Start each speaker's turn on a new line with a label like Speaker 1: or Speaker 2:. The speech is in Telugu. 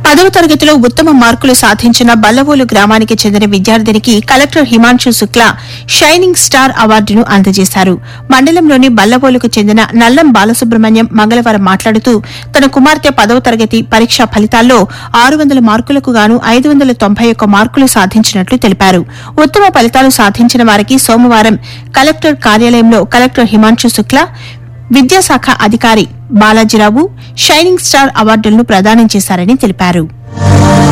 Speaker 1: పదవ తరగతిలో ఉత్తమ మార్కులు సాధించిన బల్లవోలు గ్రామానికి చెందిన విద్యార్థినికి collector Himanshu Shukla shining star అవార్డును అందజేశారు మండలంలోని బల్లవోలుకు చెందిన నల్లం బాలసుబ్రహ్మణ్యం మంగళవారం మాట్లాడుతూ తన కుమార్తె పదవ తరగతి పరీక్షా ఫలితాల్లో ఆరు వందల మార్కులకు గాను ఐదు వందల తొంభై ఒక్క మార్కులు సాధించినట్లు తెలిపారు ఉత్తమ ఫలితాలు సాధించిన వారికి సోమవారం కలెక్టర్ కార్యాలయంలో కలెక్టర్ హిమాంశు శుక్లా విద్యాశాఖ అధికారి బాలాజీరావు షైనింగ్ స్టార్ అవార్డులను ప్రదానం చేశారని తెలిపారు